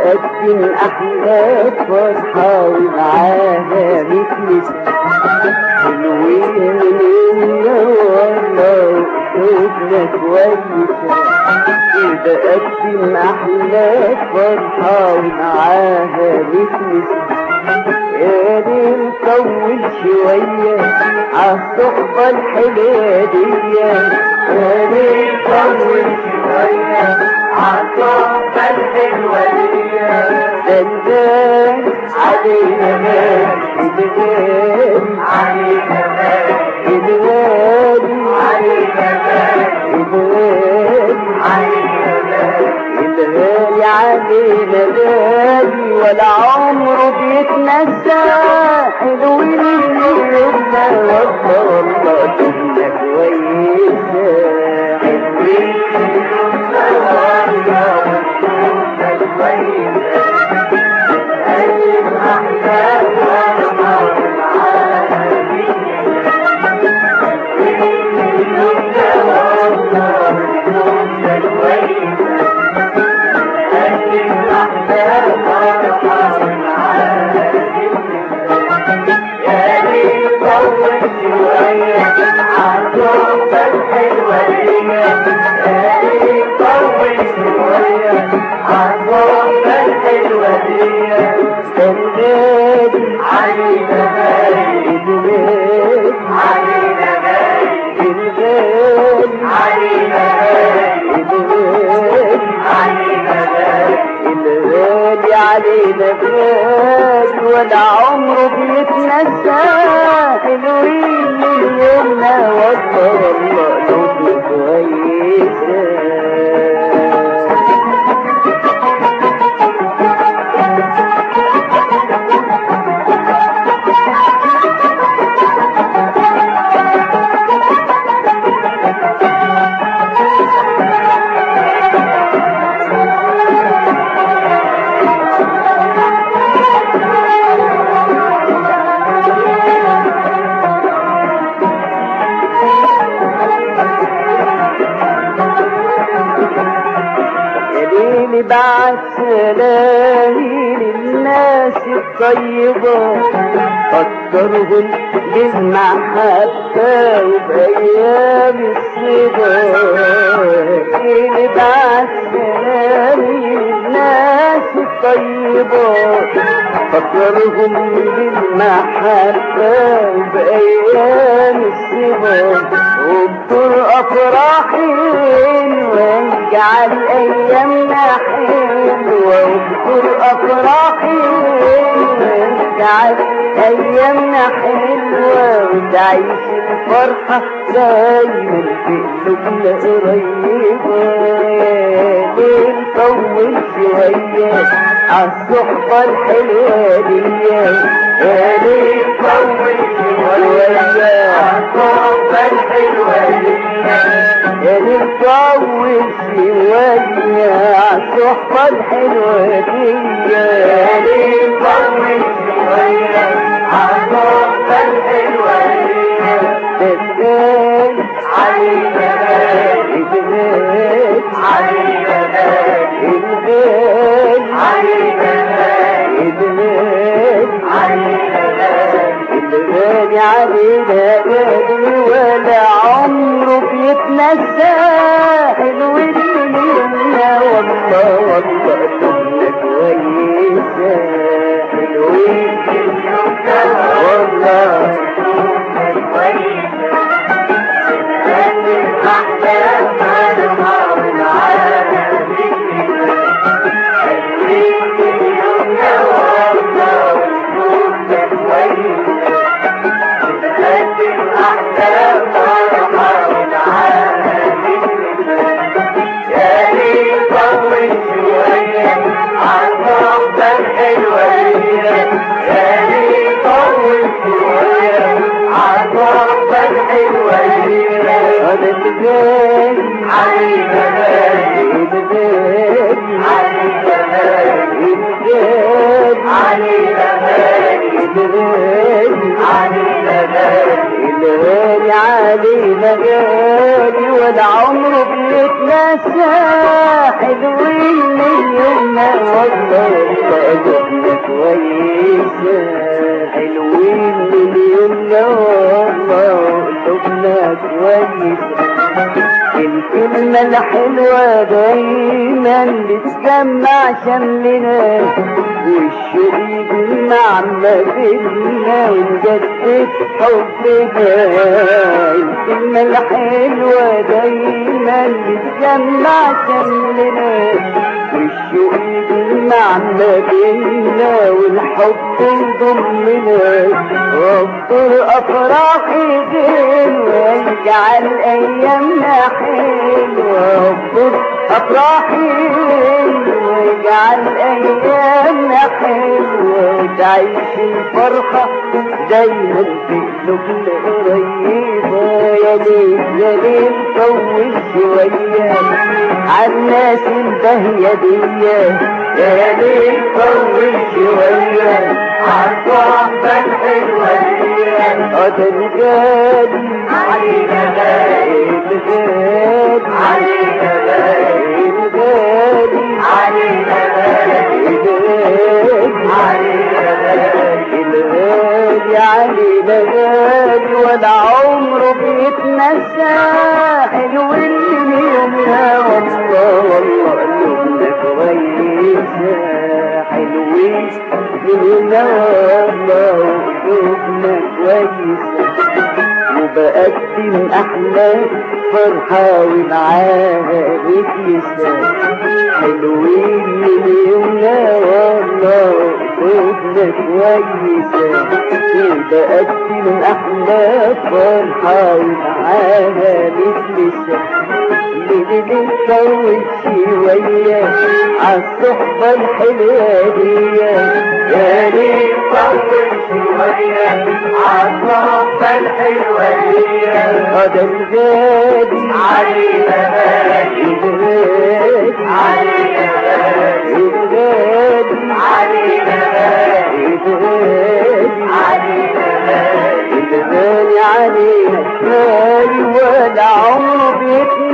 بقدم أحلى فرحة ومعاها مثل حلوين ليا والله قلوبنا كويسة بقدم أحلى فرحة ومعاها مثل يا ليل طول شوية عالصحبة الحلوة دي يا ليل طول شوية عالصحبة الحلوة دي دندان علينا مال الغالي علينا مال الغالي علينا مال الغالي علينا مال الغالي علينا غالي ولا عمره بيتنسى حلوين اليومنا والله والله كنا كويسة حلوين اليومنا والله كنا كويسة قلب أحلام وأرمار العالمين حلوين اليومنا والله كنا كويسة علينا بايد علينا بايد علينا بايد علينا الغالي علينا غالي ولا عمره بيتنسى حلوين من يومنا والله والله قلوبنا كويسة يا ليلي بعد سلامي للناس الطيبة فكرهم بالمحبة وبأيام الصبا يا ليلي بعد سلامي للناس الطيبة فكرهم بالمحبة وبأيام الصبا واذكر أفراحي واجعل أيامنا حلوة واذكر أفراحي واجعل أيامنا حلوة وتعيش الفرحة دايما في قلوبنا قريبة يا ليل طول شوية عالصحبة الحلوة دي يا ليل طول شوية عالصحبة الحلوة دي يا نطول شوية عالصحبة الحلوة دي يا نطول شوية عالصحبة الحلوة دي تبقى علينا الغالي علينا الغالي علينا الغالي علينا الغالي علينا غالي ولا عمره بيتنسى حلوين لينا والله والله كنا كويسة حلوين والله كنا كويسة أحلام أنهار العالمين حلوين لينا والله كنا كويسة تقدم أحلام فرحة العالمين يا ليل طول شوية عالصحبة الحلوة يا ليل طول شوية عالصحبة الحلوة هذا الجبال علينا بالي الجبال علينا بالي الجبال علينا بالي الجبال علينا بالي الغالي علينا غالي ولا عمره بيتنسى حلوين من يومنا والله قلوبنا كويسة حلوين من يومنا والله قلوبنا كويسة الكلمة الحلوة دايما بتجمع شملنا والشوق يجمع ما بينا ونجدد حبنا الكلمة الحلوة دايما بتجمع شملنا والشوق يجمع ما بينا والحب يضمنا وافطر افراحي دين واجعل ايامنا حلوه وافطر افراحي واجعل ايامنا حلوه وتعيش الفرحه دايما في قلوبنا قريبه يا ليل يا ليل طول شويه عالناس البهيه دي يا ليل طول شويه عالصحبة الحلوة دي هذا الغالي علينا غالي الغالي علينا غالي الغالي علينا غالي الغالي علينا غالي الغالي علينا غالي ولا عمره بيتنسى حلو اللي يومنا والله والله قلوبنا كويسة حلوين مننا والله قلوبنا كويسة وبقدم أحلى فرحة ومعاها بتيسة حلوين من يومنا والله قلوبنا كويسة وبقدم أحلى فرحة ومعاها بتيسة ليلي نطول شوية عالصحبة الحلوة دي يا ليل طول شوية عالصحبة الحلوة دي هذا الغالي علينا غالي الغالي علينا غالي الغالي علينا غالي الغالي علينا غالي الغالي علينا غالي ولا عمره بيتنا